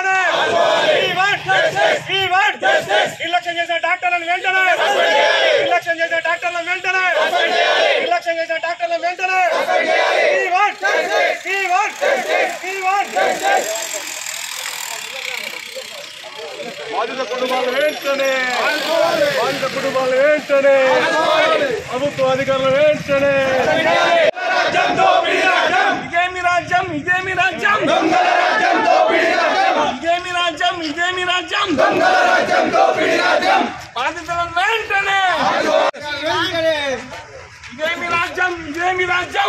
వెంటనే We want justice. We want justice. నిర్లక్ష్యం చేసిన డాక్టర్లను వెంటనే నిర్లక్ష్యం చేసిన డాక్టర్లను వెంటనే నిర్లక్ష్యం చేసిన డాక్టర్లను వెంటనే We want justice. We want justice. We want justice. బాధిత కుటుంబాలు వెంటనే బాధిత కుటుంబాలు వెంటనే ప్రభుత్వ అధికారులు వెంటనే ఇదేమి రాజ్యం ఇదేమి రాజ్యం ఇదేమి రాజ్యం ఇదేమి రాజ్యం బాధితులను వెంటనే ఇదేమి రాజ్యం ఇదేమి రాజ్యం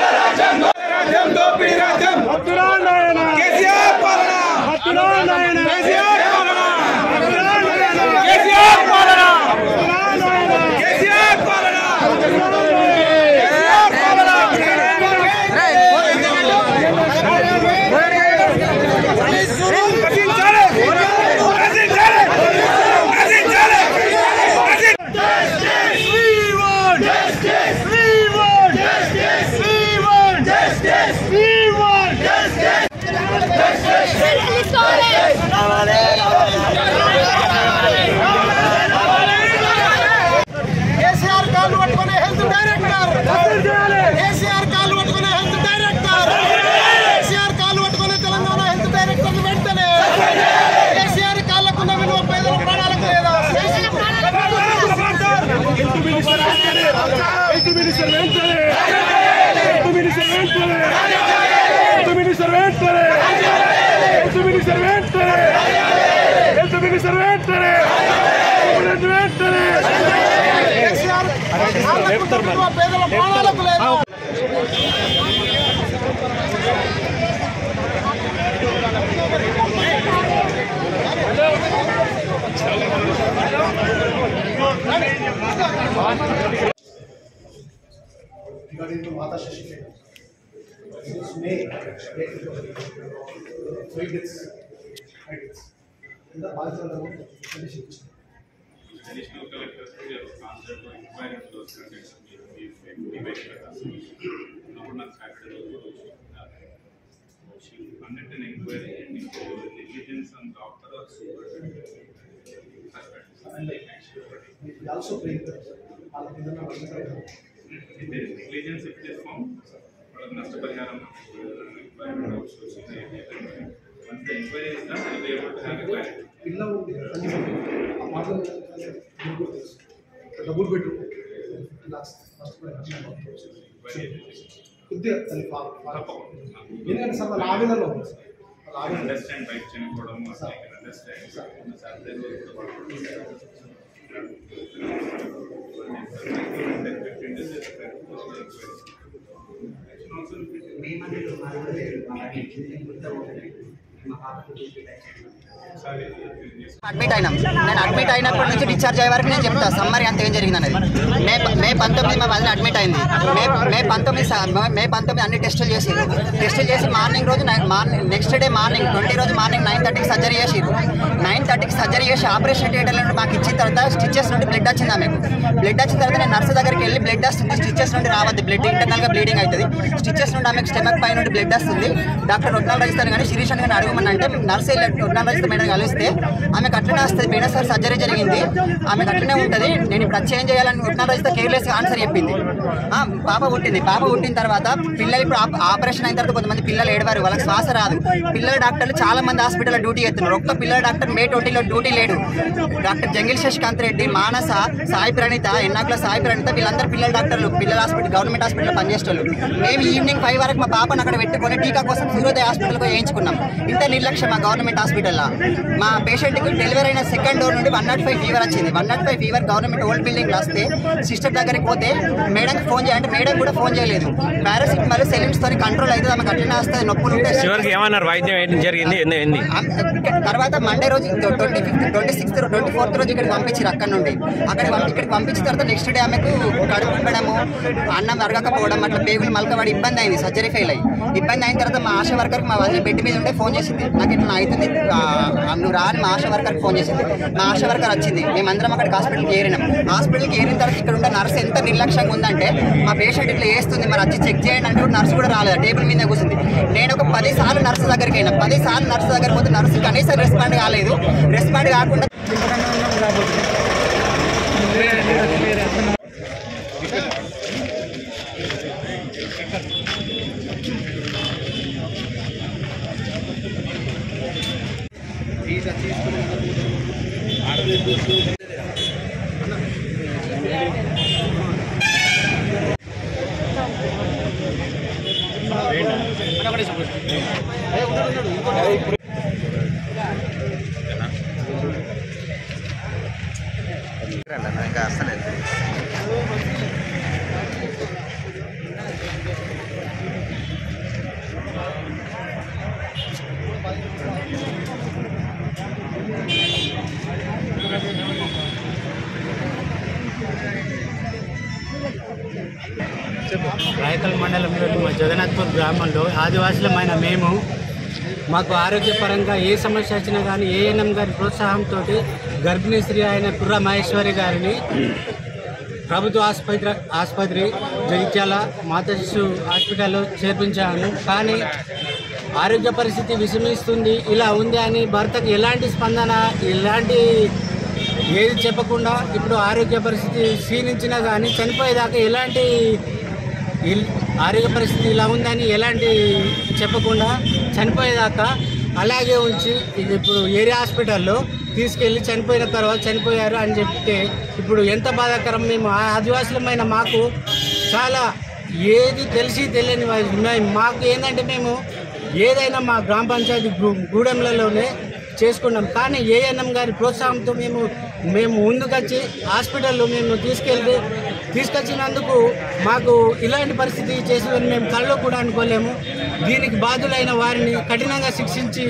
వద్దురా నాయన వద్దురా నాయన వద్దురా నాయన కేసీఆర్ కాళ్ళు పట్టుకునే హెల్త్ డైరెక్టర్ కేసీఆర్ కాళ్ళు పట్టుకునే హెల్త్ డైరెక్టర్ కేసీఆర్ కాళ్ళు పట్టుకునే తెలంగాణ హెల్త్ డైరెక్టర్ వెంటనే కేసీఆర్ కాళ్ళకున్న విలువ పేదల ప్రాణాలకు లేదా కేసీఆర్ కాళ్ళకున్న విలువ పేదల ప్రాణాలకు లేదా regarding to Mata Shashikela. This May, three deaths, five deaths. In the Bharat condition. additional collectors we have concept of inquiry into those conditions we we we wait for us అప్పుడు నాకు సాటర్డే రోజు she conduct an inquiry and if there was negligence on doctor or supervisor And we also pray that all of them are also if there is negligence if it is found వాళ్ళకి నష్టపరిహారం requirement also so they once the inquiry is done I will be able to have a clarity పిల్ల ఉంది ఆ మాటలు double bedroom last first కొద్దిగా తల్లి ఎందుకంటే sir వాళ్ళ ఆవేదనలో ఉంది సార్ వాళ్ళ ఆవేదన అండర్స్టాండ్ బైక్ చనిపోవడం అండర్స్టాండ్ సాటర్డే రోజు అడ్మిట్ అయినాం నేను అడ్మిట్ అయినప్పటి నుంచి డిశ్చార్జ్ అయ్యే వరకు నేను చెప్తా సమ్మరి అంత ఏం జరిగింది అనేది మే మే పంతొమ్మిది మా వదిన అడ్మిట్ అయింది మే మే పంతొమ్మిది స- మే- మే పంతొమ్మిది అన్ని టెస్టులు చేసిరు టెస్టులు చేసి మార్నింగ్ రోజు నై- morning next day morning twenty రోజు మార్నింగ్ నైన్ థర్టీకి సర్జరీ చేసిరు నైన్ థర్టీకి సర్జరీ చేసి ఆపరేషన్ థియేటర్ నుండి మాకు ఇచ్చిన తర్వాత స్టిచెస్ నుండి బ్లడ్ వచ్చింది ఆమెకు బ్లడ్ వచ్చిన తర్వాత నేను నర్సు దగ్గరికి వెళ్ళి బ్లడ్ వస్తుంది స్టిచెస్ నుండి రావద్దు బ్లడ్ ఇంటర్నల్ గా బ్లీడింగ్ అవుతుంది స్టిచెస్ నుండి ఆమెకు స్టెమక్ పై నుండి బ్లడ్ వస్తుంది డాక్టర్ రొట్నాలు రాజిస్తారు కానీ శిరీష్ అని అడగమని అంటే నర్సు వెళ్ళి రొట్నాలు రాజిస్తారు మేడం కలిస్తే ఆమెకు అట్లనే వస్తుంది పోయిన సార్ సర్జరీ జరిగింది ఆమెకు అట్లనే ఉంటుంది నేను ఇప్పుడు అది చేంజ్ చేయాలని రొట్నాలు రాజిస్తే కేర్లెస్ ఆన్సర్ చెప్పింది ఆ, పాప పుట్టింది పాప పుట్టిన తర్వాత పిల్లలు ఇప్పుడు ఆప- ఆపరేషన్ అయిన తర్వాత కొంతమంది పిల్లలు ఏడవారు వాళ్ళకి శ్వాస రాదు పిల్లల డాక్టర్లు చాలా మంది హాస్పిటల్లో డ్యూటీ చేస్తున్నారు ఒక్క పిల్లల డాక్టర్ మే ట్వంటీలో డ్యూటీ లేడు డాక్టర్ జంగిల్ శశికాంత్ రెడ్డి మానస సాయి ప్రణీత ఎన్నాకుల సాయి ప్రణీత వీళ్ళందరూ పిల్లల డాక్టర్లు పిల్లల హాస్పిటల్ గవర్నమెంట్ హాస్పిటల్లో పనిచేస్తారు మేము ఈవినింగ్ ఫైవ్ వరకు మా పాపను అక్కడ పెట్టుకొని టీకా కోసం సూర్యోదయ హాస్పిటల్కి వేయించుకున్నాం ఇంత నిర్లక్ష్యం మా గవర్నమెంట్ హాస్పిటల్లో మా పేషెంట్కి డెలివరీ అయిన సెకండ్ డోర్ నుండి వన్ నాట్ ఫైవ్ ఫీవర్ వచ్చింది one nought five fever government old building వస్తే సిస్టర్ దగ్గరికి పోతే మేడంకి ఫోన్ చేయాలంటే మేడం కూడా ఫోన్ చేయలేదు పారాసిటమాల్ సెలిమ్స్ తో కంట్రోల్ అయితే ఆమెకు అట్లనే వస్తుంది నొప్పులు ఉంటే చివరికి ఏమన్నారు వైద్యం ఏంటి జరిగింది ఏంది ఏంది తర్వాత మండే రోజు twenty fifth twenty sixth twenty fourth రోజు ఇక్కడికి పంపించారు అక్కడ నుండి అక్కడ పంపి- ఇక్కడికి పంపించిన తర్వాత నెక్స్ట్ డే ఆమెకు కడుపు ఇవ్వడము అన్నం అరగకపోవడం అట్లా పేగులు మలకబడి ఇబ్బంది అయింది సర్జరీ ఫెయిల్ అయ్యి ఇబ్బంది అయిన తర్వాత మా ఆశా వర్కర్కి మా వదిలి బెడ్ మీద ఉంటే ఫోన్ చేసింది నాకు ఇట్లా అవుతుంది ఆ నువ్వు రాని మా ఆశా వర్కర్కి ఫోన్ చేసింది మా ఆశా వర్కర్ వచ్చింది మేమందరం అక్కడికి హాస్పిటల్కి ఏరినాం హాస్పిటల్కి ఏరిన తర్వాత ఇక్కడ ఉన్న నర్స్ ఎంత నిర్లక్ష్యంగా ఉందంటే మా పేషెంట్ ఇట్లా వేస్తుంది మరి వచ్చి చెక్ చేయండి అంటే కూడా నర్సు కూడా రాలేదు టేబుల్ మీద కూర్చుంది నేను ఒక పది సార్లు నర్సు దగ్గరికి అయినా పది సార్లు నర్సు దగ్గర పోతే నర్సు కనీసం రెస్పాండ్ కాలేదు రెస్పాండ్ కాకుండా రాయకల్ మండలంలోని మా జగన్నాథ్పూర్ గ్రామంలో ఆదివాసులమైన మేము మాకు ఆరోగ్యపరంగా ఏ సమస్య వచ్చినా కానీ ఏఎన్ఎం గారి ప్రోత్సాహంతో గర్భిణీ స్త్రీ అయిన కుర్ర మహేశ్వరి గారిని ప్రభుత్వ ఆసుపత్రి ఆసుపత్రి జగిత్యాల మాతా శిశు హాస్పిటల్లో చేర్పించాను కానీ ఆరోగ్య పరిస్థితి విషమిస్తుంది ఇలా ఉంది అని భర్తకు ఎలాంటి స్పందన ఎలాంటి ఏది చెప్పకుండా ఇప్పుడు ఆరోగ్య పరిస్థితి క్షీణించినా కానీ చనిపోయేదాకా ఎలాంటి ఇల్- ఆరోగ్య పరిస్థితి ఇలా ఉందని ఎలాంటి చెప్పకుండా చనిపోయేదాకా అలాగే ఉంచి ఇది ఇప్పుడు ఏరియా హాస్పిటల్లో తీసుకెళ్ళి చనిపోయిన తర్వాత చనిపోయారు అని చెప్తే ఇప్పుడు ఎంత బాధాకరం మేము ఆ ఆదివాసులమైన మాకు చాలా ఏది తెలిసి తెలియని వా- ఉన్నాయి. మాకు ఏంటంటే మేము ఏదైనా మా గ్రామ పంచాయతీ గూ- గూడెంలలోనే చేసుకున్నాం కానీ ఏఎన్ఎం గారి ప్రోత్సాహంతో మేము మేము ముందుకొచ్చి హాస్పిటల్లో మేము తీసుకెళ్తే తీసుకొచ్చినందుకు మాకు ఇలాంటి పరిస్థితి చేసిందని మేము కళ్ళు కూడా అనుకోలేము దీనికి బాధ్యులైన వారిని కఠినంగా శిక్షించి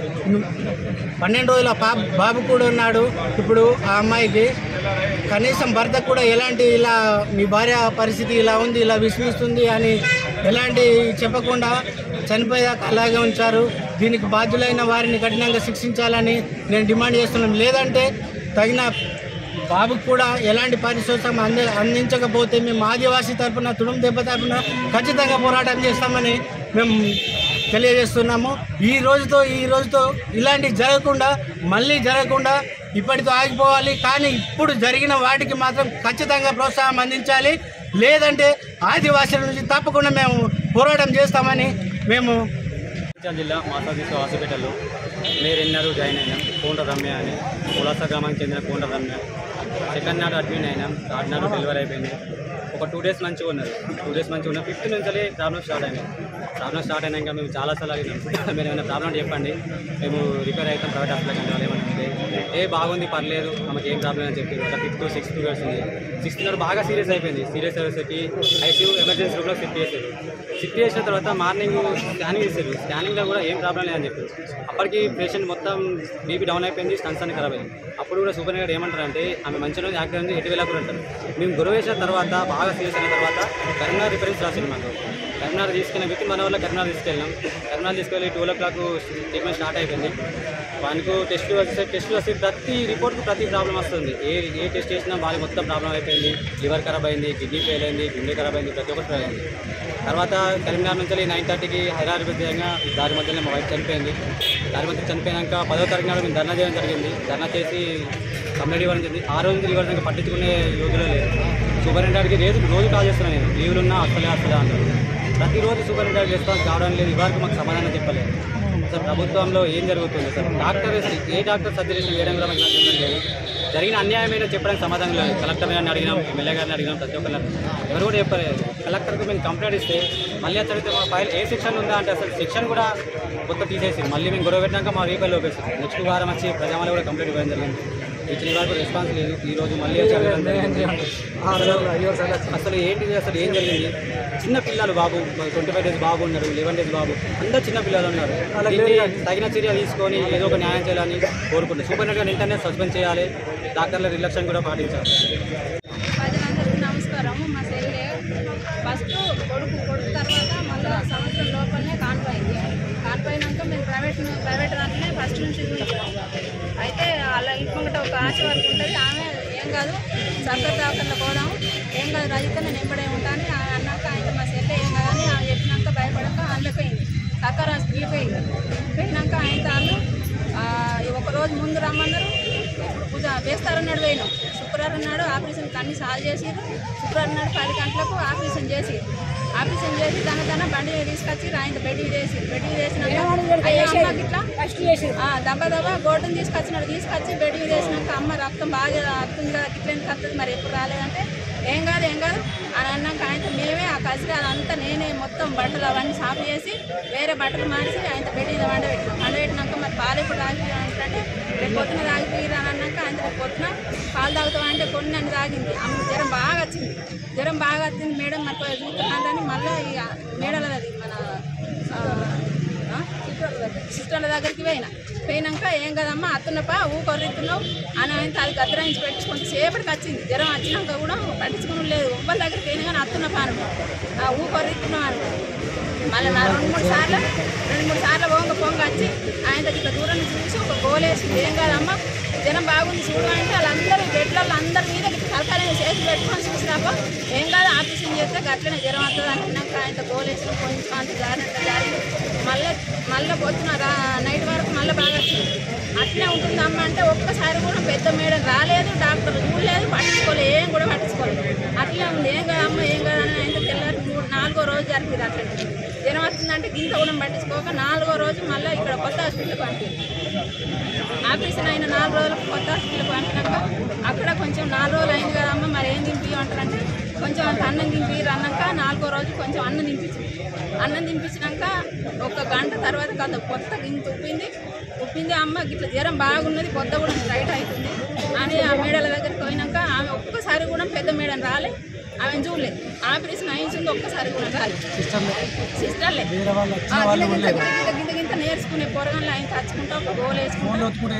పన్నెండు రోజుల పాప బాబు కూడా ఉన్నాడు ఇప్పుడు ఆ అమ్మాయికి కనీసం భర్త కూడా ఎలాంటి ఇలా మీ భార్య పరిస్థితి ఇలా ఉంది ఇలా విస్మిస్తుంది అని ఎలాంటి చెప్పకుండా చనిపోయాక అలాగే ఉంచారు దీనికి బాధ్యులైన వారిని కఠినంగా శిక్షించాలని నేను డిమాండ్ చేస్తున్నాను లేదంటే తగిన బాబుకు కూడా ఎలాంటి పారితోషికం అంది అందించకపోతే మేము ఆదివాసీ తరపున తుడుం దెబ్బ తరపున ఖచ్చితంగా పోరాటం చేస్తామని మేము తెలియజేస్తున్నాము ఈ రోజుతో ఈ రోజుతో ఇలాంటి జరగకుండా మళ్ళీ జరగకుండా ఇప్పటితో ఆగిపోవాలి కానీ ఇప్పుడు జరిగిన వాటికి మాత్రం ఖచ్చితంగా ప్రోత్సాహం అందించాలి లేదంటే ఆదివాసుల నుంచి తప్పకుండా మేము పోరాటం చేస్తామని మేము జగిత్యాల జిల్లా మాసాదిశ హాస్పిటల్లో మే రెండున్నర జాయిన్ అయినాం కోండ్ర రమ్య అని పులాస గ్రామానికి చెందిన కోండ్ర రమ్య సెకండ్ నాడు అడ్మిట్ అయినాం థర్డ్ నాడు డెలివరీ అయిపోయింది ఒక టూ డేస్ మంచిగా ఉన్నది టూ డేస్ మంచిగా ఉన్నది ఫిఫ్త్ నుంచి ప్రాబ్లమ్ స్టార్ట్ అయినాయి ప్రాబ్లమ్ స్టార్ట్ అయినాక మేము చాలాసార్లు అడిగినాం మీరు ఏమైనా ప్రాబ్లం చెప్పండి మేము రిపేర్ అవుతాం ప్రైవేట్ హాస్పిటల్ కంటే వాళ్ళు ఏమన్నా అంటే ఏ బాగుంది పర్లేదు మనకి ఏం ప్రాబ్లం అని చెప్పి ఒక ఫిఫ్త్ సిక్స్త్ వచ్చింది సిక్స్త్ నాడు బాగా సీరియస్ అయిపోయింది సీరియస్ అయ్యేసరికి ఐసీయూ ఎమర్జెన్సీ రూమ్లో షిఫ్ట్ చేశారు షిఫ్ట్ చేసిన తర్వాత మార్నింగ్ స్కానింగ్ చేశారు స్కానింగ్లో కూడా ఏం ప్రాబ్లం లేదని చెప్పి అప్పటికి పేషెంట్ మొత్తం బీపీ డౌన్ అయిపోయింది స్టన్స్ అన్ని ఖరాబ్ అయింది అప్పుడు కూడా సూపర్ గారు ఏమంటారు అంటే ఆమె మంచిగా ఉంది యాక్టివ్ ఉంది ఎటు వెళ్ళకూడదు అంటారు మేము గురువు వేసిన తర్వాత బాగా సీరియస్ అయిన తర్వాత కరీంనగర్ రిఫరెన్స్ రాసింది మాకు కరీంనగర్ తీసుకెళ్ళిన విత్ మన వల్ల కరీంనగర్ తీసుకెళ్ళాం కరీంనగర్ తీసుకెళ్ళి two o'clock treatment start అయిపోయింది వానికి టెస్ట్ వస్తే టెస్ట్ వస్తే ప్రతి రిపోర్ట్కి ప్రతి ప్రాబ్లం వస్తుంది ఏ ఏ టెస్ట్ చేసినా వాళ్ళకి మొత్తం ప్రాబ్లం అయిపోయింది లివర్ ఖరాబ్ అయింది కిడ్నీ ఫెయిల్ అయింది గుండె ఖరాబ్ అయింది ప్రతి ఒక్కటి ఫెయిల్ అయింది తర్వాత కరీంనగర్ నుంచి నైన్ థర్టీకి హైదరాబాద్ విధంగా దారి మధ్యలో మా వైఫ్ చనిపోయింది దారి మధ్య చనిపోయాక పదో తారీఖు నాడు మేము ధర్నా చేయడం జరిగింది ధర్నా చేసి కంప్లైంట్ ఇవ్వడం జరిగింది ఆ రోజు రివర్ ఇంకా పట్టించుకునే యోగులో లేదు సూపరింటెండెంట్కి రోజు రోజు కాల్ చేస్తున్నాను నేను లీవ్లు ఉన్నా అసలే అసలే అంటారు ప్రతిరోజు సూపరింటెండెంట్ రెస్పాన్స్ కావడం లేదు ఇవరకు మాకు సమాధానం చెప్పలేదు సార్ ప్రభుత్వంలో ఏం జరుగుతుంది సార్ డాక్టర్ ఏ డాక్టర్ సర్జరీ చేయడం కూడా మాకు నాకు తెలియడం లేదు జరిగిన అన్యాయం ఏంటో చెప్పడానికి సమాధానం లేదు కలెక్టర్ గారిని అడిగినాం ఎమ్మెల్యే గారిని అడిగినాం ప్రతి ఒక్కరు ఎవరు కూడా చెప్పలేదు కలెక్టర్కి మేము కంప్లైంట్ ఇస్తే మళ్ళీ అతడితే మా ఫైల్ ఏ సెక్షన్ ఉందా అంటే అసలు సెక్షన్ కూడా కొత్త తీసేసి మళ్ళీ మేము గొడవ పెట్టినాక మా రీపైల్ లోపేసి నెక్స్ట్ వారం వచ్చి ప్రజామలో కూడా కంప్లైంట్ ఇవ్వడం జరిగింది ఇచ్చిన వరకు రెస్పాన్స్ లేదు ఈ రోజు మళ్ళీ వచ్చి అడగడం జరిగింది. అసలు అసలు ఏంటిది అసలు ఏం జరిగింది చిన్న పిల్లలు బాబు ట్వంటీ ఫైవ్ డేస్ బాబు ఉన్నారు లెవెన్ డేస్ బాబు అందరు చిన్న పిల్లలు ఉన్నారు దీన్ని తగిన చర్య తీసుకొని ఏదో ఒక న్యాయం చేయాలని కోరుకుంటున్నాను సూపర్ వెంటనే సస్పెండ్ చేయాలి డాక్టర్ల నిర్లక్ష్యం కూడా పాటించాలి ప్రజలందరికీ నమస్కారం ఈశ్వరము మా చెల్లె ఫస్ట్ కొడుకు కొడుకు తర్వాత మళ్ళీ సంవత్సరం లోపలనే కాన్పోయింది కాన్పోయినాక మేము ప్రైవేట్ ప్రైవేట్ దాంట్లోనే ఫస్ట్ నుంచి చూపించాం అయితే వాళ్ళ ఇంటి ముంగట ఒక ఆశ వరకు ఉంటుంది ఆమె ఏం కాదు సర్కార్ దాఖల్లో పోదాం ఏం కాదు రజిత నేను ఎంబడే ఉంటాను ఆమె అన్నాక ఆయన మా చెల్లె ఏం కాదని ఆమె చెప్పినాక భయపడక అందులోపోయింది సర్కార్ హాస్పిటల్కి పోయింది పోయినాక ఆయన వాళ్ళు ఆ, ఒక రోజు ముందు రమ్మన్నారు ఇప్పుడు పూజ వేస్తారన్నాడు పోయినాం శుక్రవారం నాడు ఆపరేషన్ అన్ని సాల్వ్ చేసిర్రు శుక్రవారం నాడు పది గంటలకు ఆపరేషన్ చేసి ఆపరేషన్ చేసి తన తన బండి మీద తీసుకొచ్చి ఆయన బెడ్ చేసి బెడ్ చేసినాక అయ్యో అమ్మకి ఇట్లా ఆ, దెబ్బ దెబ్బ గోటును తీసుకొచ్చినాడు తీసుకొచ్చి బెడ్ మీద వేసినాక అమ్మ రక్తం బాగా వస్తుంది కదా ఇట్లా ఎందుకు వస్తుంది మరి ఎప్పుడు రాలేదంటే ఏం కాదు ఏం కాదు అని అన్నాక ఆయనతో మేమే ఆ కసిరి అదంతా నేనే మొత్తం బట్టలు అవన్నీ సాఫ్ చేసి వేరే బట్టలు మార్చి ఆయన బెడ్ మీద వండబెట్టినాం వండబెట్టినాక మరి పాలు ఎప్పుడు తాగి అంటే రేపు పొద్దున తాగిపోయిరా అని అన్నాక ఆయన రేపు పొద్దున పాలు తాగుతావా అంటే కొన్ని అని తాగింది అమ్మ జ్వరం బాగా వచ్చింది జ్వరం బాగా వచ్చింది మేడం మరి పోయి చూస్తున్నాను మళ్ళీ ఇక మేడలది మన ఆ, సిస్టర్ల దగ్గరికి పోయినా పోయినాక ఏం కదమ్మా అత్తున్నపా ఊ కొర్రెత్తున్నావు అని ఆయన అది గద్దరాయించి పెట్టించుకుంటే సేపటికి వచ్చింది జ్వరం వచ్చినాక కూడా పట్టించుకుని లేదు ఒవ్వల దగ్గరికి పోయినా కానీ అత్తున్నపా అను ఆ ఊ కొర్రెత్తున్నావు అను మళ్ళీ నా రెండు మూడు సార్లు రెండు మూడు సార్లు పొంగ పొంగ వచ్చి ఆయన దగ్గర దూరం నుంచి చూసి ఒక గోలేసి ఏం కాదమ్మా జనం బాగుంది చూడు అంటే వాళ్ళందరూ బెడ్లలో అందరి మీద తలకాయ చేసి పెట్టుకొని చూసినాక ఏం కాదు ఆపరేషన్ చేస్తే గట్లనే జ్వరం వస్తుంది అంటున్నాక ఆయన గోలేసిన కొంచెం అంత జారినట్టు జారి మళ్ళీ మళ్ళీ పొద్దున రా నైట్ వరకు మళ్ళీ బాగా వచ్చింది అట్లే ఉంటుందమ్మ అంటే ఒక్కసారి కూడా పెద్ద మేడం రాలేదు డాక్టర్ చూడలేదు పట్టించుకోలేదు ఏం కూడా పట్టించుకోలేదు అట్లే ఉంది ఏం కదమ్మ ఏం కదని ఆయన తెల్లారి మూడు నాలుగో రోజు జరిగింది అట్లా జ్వరం వచ్చిందంటే గింత కూడా పట్టించుకోక నాలుగో రోజు మళ్ళీ ఇక్కడ కొత్త హాస్పిటల్కి పంపింది ఆపరేషన్ అయిన నాలుగు రోజులకు కొత్త హాస్పిటల్కి పంపినాక అక్కడ కొంచెం నాలుగు రోజులు అయింది కదమ్మ మరి ఏం దింపి అంటారంటే కొంచెం అంత అన్నం దింపి అన్నాక నాలుగో రోజు కొంచెం అన్నం దింపించింది అన్నం దింపించినాక ఒక గంట తర్వాత కొంత కొత్త గింత ఉప్పింది ఉప్పింది అమ్మ ఇట్లా జ్వరం బాగున్నది కొత్త కూడా టైట్ అవుతుంది అని ఆ మేడల దగ్గరికి పోయినాక ఆమె ఒక్కసారి కూడా పెద్ద మేడం రాలే ఆమె చూడలేదు ఆపరేషన్ అయించింది ఒక్కసారి కూడా రాలేదు సిస్టర్లే ఆ, గింత గింత గింత గింత గింత నేర్చుకునే పొరగంలో ఆయన తచ్చుకుంటా ఒక గోల్ వేసుకుంటా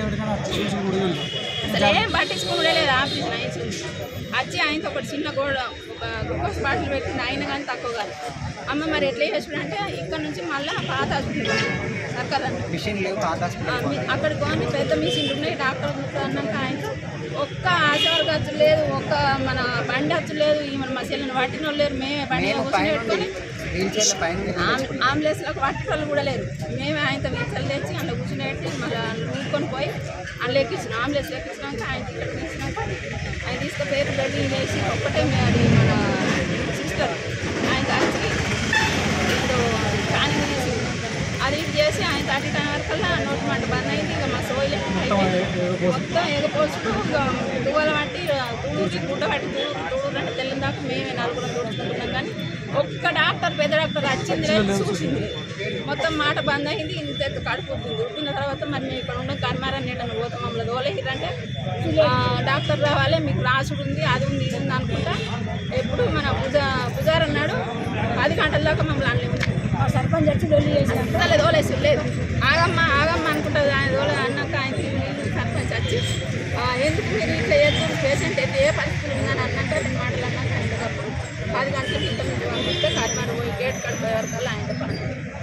అసలు ఏం పట్టించుకోవడే లేదు ఆపరేషన్ అయించింది వచ్చి ఆయనతో ఒకటి చిన్న గోడ ఒక గ్లూకోజ్ బాటిల్ పెట్టింది ఆయన కానీ తక్కువ కాదు అమ్మ మరి ఎట్లా చేసుడు అంటే ఇక్కడ నుంచి మళ్ళీ పాత హాస్పిటల్ సర్కార్ మిషన్ లేవు పాత ఆ, మీ- అక్కడికి పోనీ పెద్ద మిషన్లు ఉన్నాయి డాక్టర్ చూస్తా అన్నాక ఆయనతో ఒక్క ఆచార ఖర్చు లేదు ఒక్క మన బండి ఖర్చు లేదు ఈమె మా చెల్లిని పట్టిన వాళ్ళు లేరు మేమే బండి మీద మేము కూర్చొని పైన పెట్టుకొని వీల్ చైర్ల పైన అంబులెన్స్లకు పట్టుకోళ్ళు కూడా లేదు మేమే ఆయనతో వీచలు తెచ్చి అందులో కూర్చుని పెట్టి మళ్ళీ ఊరుకొని పోయి అందులో ఎక్కించినాం అంబులెన్స్ ఎక్కించినాక ఆయన ఇక్కడ తీసినాక ఆయన తీసుకుపోయి బెడ్ వేసి ఒక్కటే మే- అది మన సిస్టర్ ఆయన వచ్చి ఇప్పుడు స్కానింగ్ తీసి అది ఇది చేసి ఆయన థర్టీ టైం వరకల్లా నోటి మాట బంద్ అయింది ఇక మా సోయిలే మొత్తం ఎగపోసుకు ఇక దువ్వల పట్టి తూడి గుడ్డ పట్టి తూడు తూడు తెల్లని దాకా మేమే నలుగురు తూడుకుంటున్నాం కానీ ఒక్క డాక్టర్ పెద్ద డాక్టర్ వచ్చింది లేదు చూసింది లేదు. మొత్తం మాట బంద్ అయింది ఇంత ఎత్తు కడుపు ఉప్పింది ఉప్పిన తర్వాత మరి మేము ఇక్కడ ఉండం కన్మారని నేను పోతాం మమ్మల్ని దోలేరంటే డాక్టర్ రావాలి మీకు రాసుడు ఉంది అది ఉంది ఇది ఉంది అనుకుంటా ఎప్పుడు మన పుజ పుజార్ అన్నాడు పది గంటల దాకా మమ్మల్ని అనలేదు సర్పంచ్ వచ్చి దోలి చేసి దోలేసి లేదు ఆగమ్మ ఆగమ్మ అనుకుంటుంది ఆయన దోలే అన్నాక ఆయన తిరిగి సర్పంచ్ వచ్చి "ఆ, ఎందుకు మీరు ఇట్లా చేస్తారు పేషెంట్ అయితే ఏ పరిస్థితులు ఉందని అన్నాక రెండు మాటలు అన్నాక ఆయన తప్పుడు పది గంటలకు ఇంత నుంచి పంపిస్తే కర్మారు పోయి గేట్ కడిపోయే వరకు ఆయన పని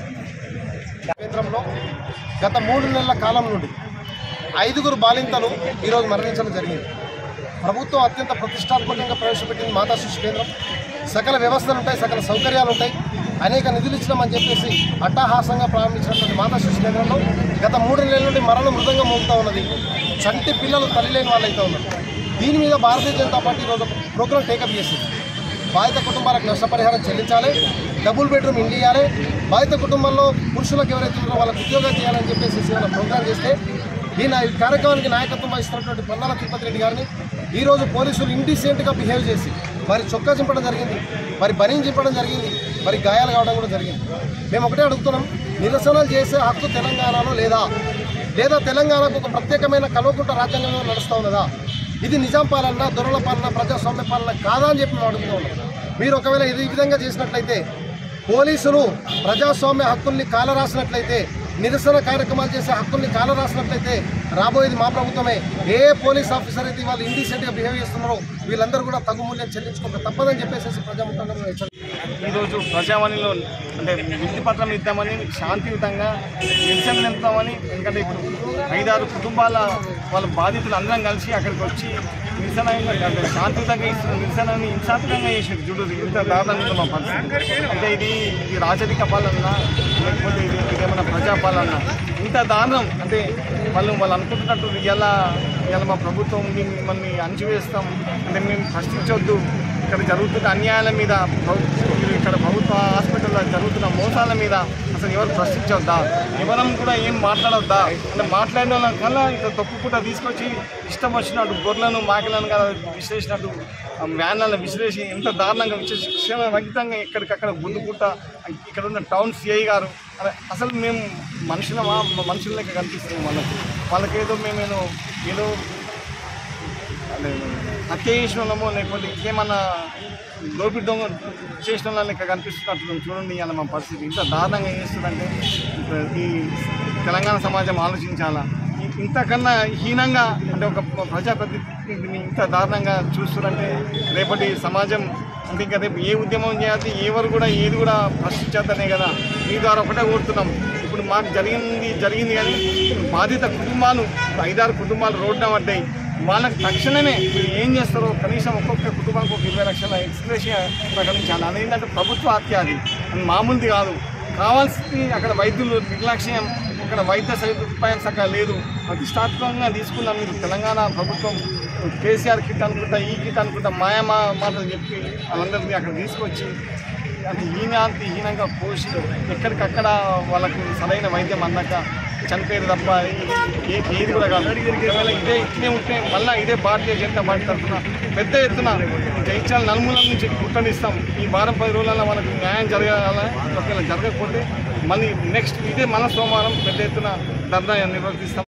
కేంద్రంలో గత మూడు నెలల కాలం నుండి ఐదుగురు బాలింతలు ఈరోజు మరణించడం జరిగింది ప్రభుత్వం అత్యంత ప్రతిష్టాత్మకంగా ప్రవేశపెట్టింది మాతా శిశు కేంద్రం సకల వ్యవస్థలు ఉంటాయి సకల సౌకర్యాలు ఉంటాయి అనేక నిధులు ఇచ్చినామని చెప్పేసి అట్టహాసంగా ప్రారంభించినటువంటి మాతా శిశు కేంద్రంలో గత మూడు నెలల నుండి మరణ మృదంగా మోగుతూ ఉన్నది చంటి పిల్లలు తల్లి లేని వాళ్ళు అయితే ఉన్నారు దీని మీద భారతీయ జనతా పార్టీ ఈరోజు ఒక ప్రోగ్రాం టేకప్ చేసింది బాధిత కుటుంబాలకు నష్టపరిహారం చెల్లించాలి డబుల్ బెడ్రూమ్ ఇండ్లు ఇవ్వాలి బాధిత కుటుంబంలో పురుషులకు ఎవరైతే ఉన్నారో వాళ్ళకి ఉద్యోగాలు చేయాలని చెప్పేసి ఏమైనా ప్రోగ్రాం చేస్తే దీని ఈ కార్యక్రమానికి నాయకత్వం వహిస్తున్నటువంటి పొన్నాల తిరుపతి రెడ్డి గారిని ఈరోజు పోలీసులు ఇండిసెంట్గా బిహేవ్ చేసి మరి చొక్కా చింపడం జరిగింది మరి బనీని చింపడం జరిగింది మరి గాయాలు కావడం కూడా జరిగింది మేము ఒకటే అడుగుతున్నాం నిరసనలు చేసే హక్కు తెలంగాణలో లేదా లేదా తెలంగాణకు ఒక ప్రత్యేకమైన కల్వకుంట రాజ్యాంగంలో నడుస్తూ ఉన్నదా ఇది నిజాం పాలన దొరల పాలన ప్రజాస్వామ్య పాలన కాదా అని చెప్పి మేము అడుగుతూ ఉన్నాం మీరు ఒకవేళ ఇది ఈ విధంగా చేసినట్లయితే పోలీసులు ప్రజాస్వామ్య హక్కుల్ని కాలరాసినట్లయితే నిరసన కార్యక్రమాలు చేసే హక్కుల్ని కాలరాసినట్లయితే రాబోయేది మా ప్రభుత్వమే ఏ పోలీస్ ఆఫీసర్ అయితే వాళ్ళు ఇండీసెంట్గా బిహేవ్ చేస్తున్నారో వీళ్ళందరూ కూడా తగు మూల్యం చెల్లించుకుంటారు తప్పదని చెప్పేసి ప్రజాముఖంగా మేము హెచ్చరిస్తున్నాం. ఈరోజు ప్రజావాణిలో అంటే విధి పత్రం ఇద్దామని శాంతియుతంగా నిరసన నింపుతామని ఎందుకంటే ఇప్పుడు ఐదారు కుటుంబాల వాళ్ళ బాధితులు అందరం కలిసి అక్కడికి వచ్చి నిరసన అంటే శాంతియుతంగా ఇస్తున్న నిరసనని హింసాత్మకంగా చేసారు చూడు ఇంత దారుణంగా మా పరిస్థితి అంటే ఇది ఇది రాజరిక పాలన లేకపోతే ఇది ఇదేమన్నా ప్రజాపాలన ఇంత దారుణం అంటే వాళ్ళు వాళ్ళు అనుకుంటున్నట్టు ఇలా ఇలా మా ప్రభుత్వం ఉంది మిమ్మల్ని అణచివేస్తాం అంటే మేము ప్రశ్నించొద్దు ఇక్కడ జరుగుతున్న అన్యాయాల మీద ప్రభు- ఇక్కడ ప్రభుత్వ హాస్పిటల్లో జరుగుతున్న మోసాల మీద అసలు ఎవరు ప్రశ్నించొద్దా ఎవరం కూడా ఏం మాట్లాడొద్దా అంటే మాట్లాడిన వాళ్ళ కల్లా ఇక తొక్కుకుంటా తీసుకొచ్చి ఇష్టం వచ్చినట్టు గొర్రెలను మాకలను కదా విశ్లేషినట్టు ఆ వ్యాన్లను విశ్లేషి ఎంత దారుణంగా విశ్లేషణ రహితంగా ఎక్కడికక్కడ గుందుకుంటా ఇక్కడ ఉన్న టౌన్ సిఐ గారు అరే అసలు మేము మనుషులమా మనుషుల లెక్క కనిపిస్తుంది వాళ్ళకి వాళ్ళకేదో మేమేదో ఏదో అదే హత్య చేసిన వాళ్ళమో లేకపోతే ఇంకేమన్నా దోపిడి దొంగ చేసిన వాళ్ళని ఇక్కడ కనిపిస్తున్నట్లు చూడండి ఇవాళ మా పరిస్థితి ఇంత దారుణంగా ఏం చేస్తుందంటే ఇంత- ఈ తెలంగాణ సమాజం ఆలోచించాలా ఇ- ఇంతకన్నా హీనంగా అంటే ఒక ప్రజాప్రతినిధిని ఇంత దారుణంగా చూస్తున్నారంటే రేపటి సమాజం అంటే ఇంకా రేపు ఏ ఉద్యమం చేయాలి ఎవరు కూడా ఏది కూడా ప్రశ్నించేద్దనే కదా మీ ద్వారా ఒకటే కోరుతున్నాం ఇప్పుడు మాకు జరిగింది జరిగింది కానీ బాధిత కుటుంబాలు ఐదారు కుటుంబాలు రోడ్డున పడ్డాయి వాళ్ళకి తక్షణమే మీరు ఏం చేస్తారో కనీసం ఒక్కొక్క కుటుంబానికి ఒక ఇరవై లక్షల ఎక్స్ప్రెషన్ ప్రకటించాలి అది ఏంటంటే ప్రభుత్వ హత్య అది అది మామూలుది కాదు కావాల్సింది అక్కడ వైద్యులు నిర్లక్ష్యం ఇక్కడ వైద్య సదుపాయం సరిగ్గా లేదు ప్రతిష్టాత్మకంగా తీసుకున్న మీరు తెలంగాణ ప్రభుత్వం కేసీఆర్ కిట్ అనుకుంటా ఈ కిట్ అనుకుంటా మాయమా మాటలు చెప్పి వాళ్ళందరినీ అక్కడ తీసుకొచ్చి అంటే హీనాంతి హీనంగా పోసి ఎక్కడికక్కడ వాళ్ళకు సరైన వైద్యం అందక చనిపోయేది తప్ప ఏ ఏది కూడా కాదు ఒకవేళ ఇదే ఇట్లే ఉంటే మళ్ళీ ఇదే భారతీయ జనతా పార్టీ తరఫున పెద్ద ఎత్తున జయించాలి నలుమూలల నుంచి కుట్టనిస్తాం ఈ వారం పది రోజులలో మనకు న్యాయం జరగాల ఒకవేళ జరగకపోతే మళ్ళీ నెక్స్ట్ ఇదే మన సోమవారం పెద్ద ఎత్తున ధర్నా నిర్వర్తిస్తాం